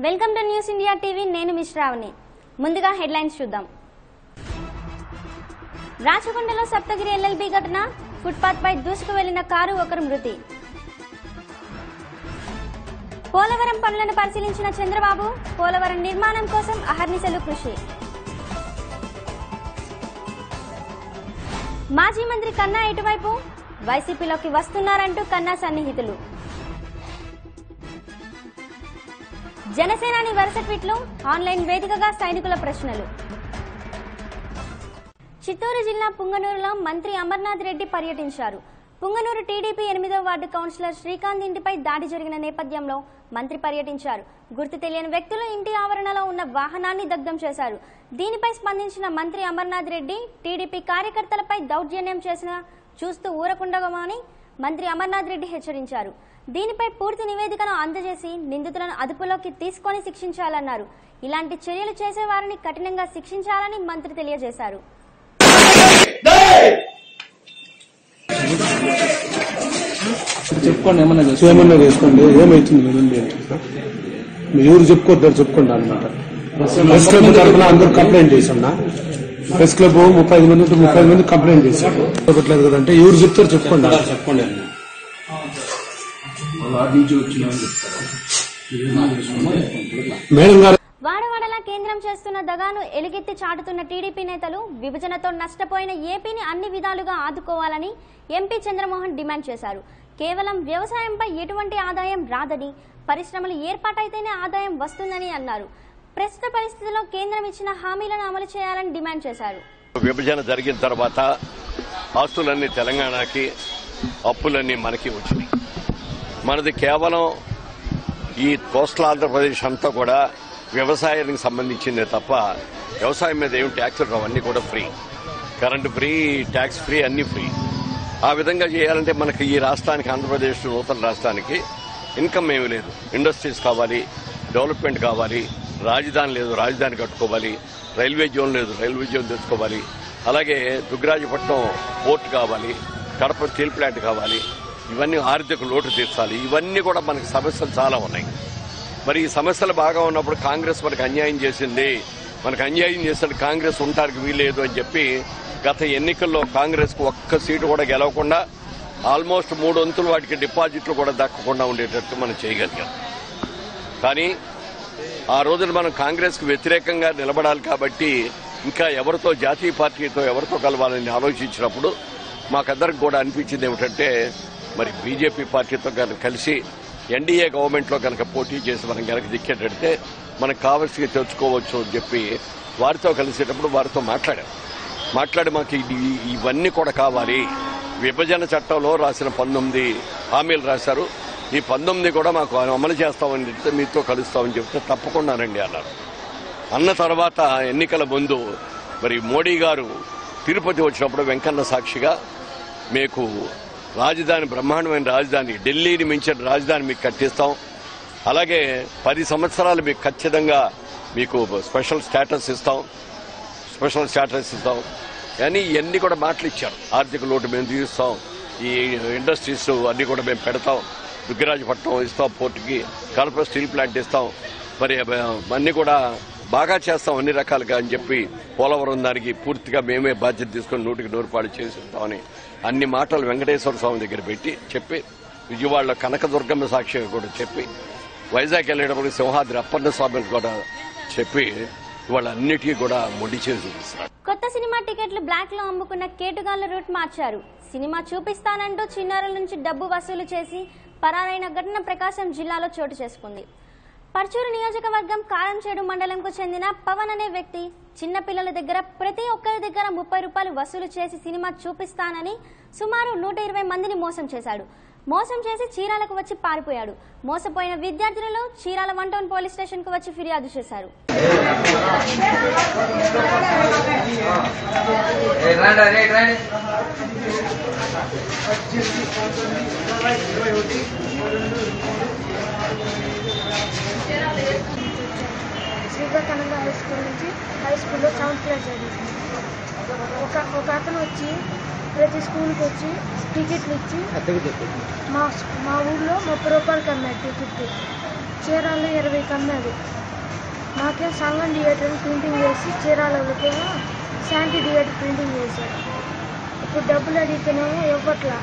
Welcome to news India TV నేను మిశ్రావణి ముందుగా headlines చూద్దాం రాచకొండలో సప్తగిరి ఎల్ఎల్బి ఘటన ఫుట్పాత్ పై దూసుకు వెళ్లిన కారు ఒకరు మృతి పోలవరం పనులను పరిశీలించిన చంద్రబాబు పోలవరం నిర్మాణం కోసం అహర్నిశలు కృషి మాజీ మంత్రి కన్నా ఇటువైపు వైసీపీలోకి వస్తున్నారంటూ కన్నా సన్నిహితులు జనసేనాని వరుస ట్వీట్లు ఆన్లైన్ వేదికగా సైనికుల ప్రశ్నలు చిత్తూరు జిల్లా పుంగనూరులో మంత్రి అమర్నాథ్ రెడ్డి పర్యటించారు పుంగనూరు టీడీపీ ఎనిమిదో వార్డు కౌన్సిలర్ శ్రీకాంత్ ఇంటిపై దాడి జరిగిన నేపథ్యంలో మంత్రి పర్యటించారు గుర్తు తెలియని వ్యక్తులు ఇంటి ఆవరణలో ఉన్న వాహనాన్ని దగ్ధం చేశారు దీనిపై స్పందించిన మంత్రి అమర్నాథ్ రెడ్డి టీడీపీ కార్యకర్తలపై దౌర్జన్యం చేసిన చూస్తూ ఊరకుండగమని మంత్రి అమర్నాథ్ రెడ్డి హెచ్చరించారు దీనిపై పూర్తి నివేదికను అందజేసి నిందితులను అదుపులోకి తీసుకొని శిక్షించాలన్నారు ఇలాంటి చర్యలు చేసే వారిని కఠినంగా శిక్షించాలని మంత్రి తెలియజేశారు చెప్పుకోండి ఏమన్నా చేసుకోండి. ఏమన్నా చేసుకోండి ఏమైతుంది మీరుండి అంటే మీరు ఎవరు చెప్పుకోవద్దారు చెప్పుకోండి అనమాట ప్రెస్ క్లబ్ తరఫున అందరూ కంప్లైంట్ చేసాం ప్రెస్ క్లబ్ ముప్పై ఐదు మంది ఉంటే ముప్పై ఐదు మంది కంప్లైంట్ చేశారు చెప్పట్లేదు కదంటే ఎవరు చెప్తారు చెప్పుకోండి చెప్పండి అన్న. వాళ్ళు ఆడి నుంచి వచ్చిన వాళ్ళు చెప్తారు మేడం గారు వాడవాడలా కేంద్రం చేస్తున్న దగాను ఎలుగెత్తి చాటుతున్న టీడీపీ నేతలు విభజనతో నష్టపోయిన ఏపీని అన్ని విధాలుగా ఆదుకోవాలని ఎంపీ చంద్రమోహన్ డిమాండ్ చేశారు కేవలం వ్యవసాయంపై ఎటువంటి ఆదాయం రాదని పరిశ్రమలు ఏర్పాటైతేనే ఆదాయం వస్తుందని అన్నారు ప్రస్తుత పరిస్థితుల్లో కేంద్రం ఇచ్చిన హామీలను అమలు చేయాలని డిమాండ్ చేశారు విభజన జరిగిన తర్వాత ఆస్తులన్నీ తెలంగాణకి అప్పులన్నీ మనకి వచ్చినాయి మనది కేవలం ఈ కోస్టల్ ఆంధ్రప్రదేశ్ అంతా కూడా వ్యవసాయానికి సంబంధించిందే తప్ప వ్యవసాయం మీద ఏం ట్యాక్స్ అవన్నీ కూడా free current free tax free అన్ని ఫ్రీ ఆ విధంగా చేయాలంటే మనకి ఈ రాష్ట్రానికి ఆంధ్రప్రదేశ్ నూతన రాష్ట్రానికి ఇన్కమ్ ఏమీ లేదు ఇండస్ట్రీస్ కావాలి డెవలప్మెంట్ కావాలి రాజధాని లేదు రాజధాని కట్టుకోవాలి రైల్వే జోన్ లేదు రైల్వే జోన్ తెచ్చుకోవాలి అలాగే దుగ్గరాజపట్నం పోర్ట్ కావాలి కడప స్టీల్ ప్లాంట్ కావాలి ఇవన్నీ ఆర్థిక లోటు తీర్చాలి ఇవన్నీ కూడా మనకి సమస్యలు చాలా ఉన్నాయి మరి ఈ సమస్యలు బాగా ఉన్నప్పుడు కాంగ్రెస్ మనకు అన్యాయం చేసింది మనకు అన్యాయం చేసిన కాంగ్రెస్ ఉండటానికి వీలేదు అని చెప్పి గత ఎన్నికల్లో కాంగ్రెస్ కు ఒక్క సీటు కూడా గెలవకుండా ఆల్మోస్ట్ మూడు వంతులు వాటికి డిపాజిట్లు కూడా దక్కకుండా ఉండేటట్టు మనం చేయగలిగాం కానీ ఆ రోజున మనం కాంగ్రెస్ కు వ్యతిరేకంగా నిలబడాలి కాబట్టి ఇంకా ఎవరితో జాతీయ పార్టీతో ఎవరితో కలవాలని ఆలోచించినప్పుడు మాకందరికి కూడా అనిపించింది ఏమిటంటే మరి బీజేపీ పార్టీతో కనుక కలిసి ఎన్డీఏ గవర్నమెంట్ లో కనుక పోటీ చేసి మనం కనుక దిక్కేటడితే మనకు కావాల్సి తెచ్చుకోవచ్చు అని చెప్పి వారితో కలిసేటప్పుడు వారితో మాట్లాడాం మాట్లాడి మాకు ఇది- ఇవన్నీ కూడా కావాలి విభజన చట్టంలో రాసిన పంతొమ్మిది హామీలు రాశారు ఈ పంతొమ్మిది కూడా మాకు అమలు చేస్తామని చెప్తే మీతో కలుస్తామని చెప్తే తప్పకుండానండి అన్నారు అన్న తర్వాత ఎన్నికల ముందు మరి మోడీ గారు తిరుపతి వచ్చినప్పుడు వెంకన్న సాక్షిగా మీకు రాజధాని బ్రహ్మాండమైన రాజధాని ఢిల్లీని మించిన రాజధాని మీకు కట్టిస్తాం అలాగే పది సంవత్సరాలు మీకు ఖచ్చితంగా మీకు స్పెషల్ స్టేటస్ ఇస్తాం స్పెషల్ స్టాటస్ ఇస్తాం కానీ ఇవన్నీ కూడా మాటలు ఇచ్చారు ఆర్థిక లోటు మేము తీరుస్తాం ఈ ఇండస్ట్రీస్ అన్ని కూడా మేము పెడతాం దుగ్గిరాజపట్నం ఇస్తాం పోర్టుకి కడప స్టీల్ ప్లాంట్ ఇస్తాం మరి అన్ని కూడా బాగా చేస్తాం అన్ని రకాలుగా అని చెప్పి పోలవరం దానికి పూర్తిగా మేమే బాధ్యత తీసుకుని నూటికి నూరు పాడు చేసిస్తామని అన్ని మాటలు వెంకటేశ్వర స్వామి దగ్గర పెట్టి చెప్పి విజయవాడలో కనకదుర్గమ్మ సాక్షిగా కూడా చెప్పి వైజాగ్ వెళ్ళేటప్పుడు సింహాద్రి అప్పన్న స్వామిని కూడా చెప్పి వాళ్ళన్నిటికీ కూడా ముడి చేసి చూపిస్తారు కొత్త సినిమా టికెట్లు బ్లాక్ లో అమ్ముకున్న కేటుగాళ్ల రూట్ మార్చారు సినిమా చూపిస్తానంటూ చిన్నారుల నుంచి డబ్బు వసూలు చేసి పరారైన ఘటన ప్రకాశం జిల్లాలో చోటు చేసుకుంది పర్చూరు నియోజకవర్గం కారంచేడు మండలంకు చెందిన పవన్ అనే వ్యక్తి చిన్న పిల్లల దగ్గర ప్రతి ఒక్కరి దగ్గర ముప్పై రూపాయలు వసూలు చేసి సినిమా చూపిస్తానని సుమారు నూట ఇరవై మందిని మోసం చేశాడు మోసం చేసి చీరాలకు వచ్చి పారిపోయాడు మోసపోయిన విద్యార్థులు Chirala one town police station కు వచ్చి ఫిర్యాదు చేశారు శ్రీకాకుళం హై స్కూల్ నుంచి హై స్కూల్లో సెవెంత్ క్లాస్ చదువుతున్నాను ఒక ఒక అతను వచ్చి ప్రతి స్కూల్కి వచ్చి టికెట్లు ఇచ్చి మా మా ఊళ్ళో ముప్పై రూపాయలకి అమ్మాడు టికెట్ చీరాలు ఇరవైకి అమ్మాడు మాకేం సంగం థియేటర్ ప్రింటింగ్ చేసి చీరాలకేమో శాంతి థియేటర్ ప్రింటింగ్ చేశాడు ఇప్పుడు డబ్బులు అడిగితేనేమో ఇవ్వట్లా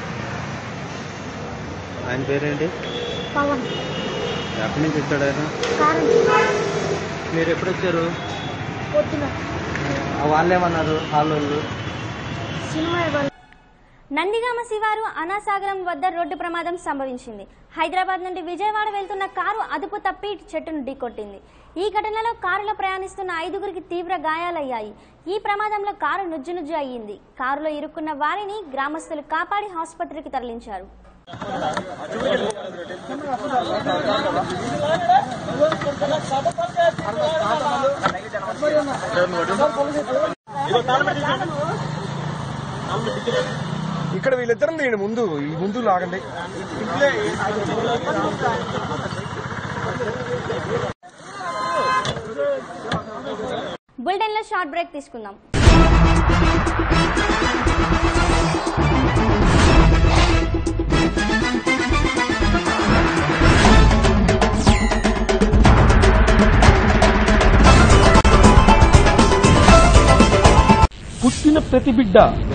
ఆయన పేరేంటి పవన్ ఎక్కడి నుంచి వచ్చాడు ఆయన కారం మీరు ఎప్పుడు వచ్చారు పొద్దున ఆ వాళ్ళు ఏమన్నారు హాల్లో సినిమా ఇవ్వాలి నందిగామ శివారు అనాసాగరం వద్ద రోడ్డు ప్రమాదం సంభవించింది హైదరాబాద్ నుండి విజయవాడ వెళ్తున్న కారు అదుపు తప్పి చెట్టును ఢీకొట్టింది ఈ ఘటనలో కారులో ప్రయాణిస్తున్న ఐదుగురికి తీవ్ర గాయాలయ్యాయి ఈ ప్రమాదంలో కారు నుజ్జు నుజ్జు అయ్యింది కారులో ఇరుక్కున్న వారిని గ్రామస్తులు కాపాడి ఆసుపత్రికి తరలించారు ఇక్కడ వీళ్ళిద్దరం తీయండి ముందు ఈ ముందు లాగండి బులెటిన్ లో షార్ట్ బ్రేక్ తీసుకుందాం పుట్టిన ప్రతి బిడ్డ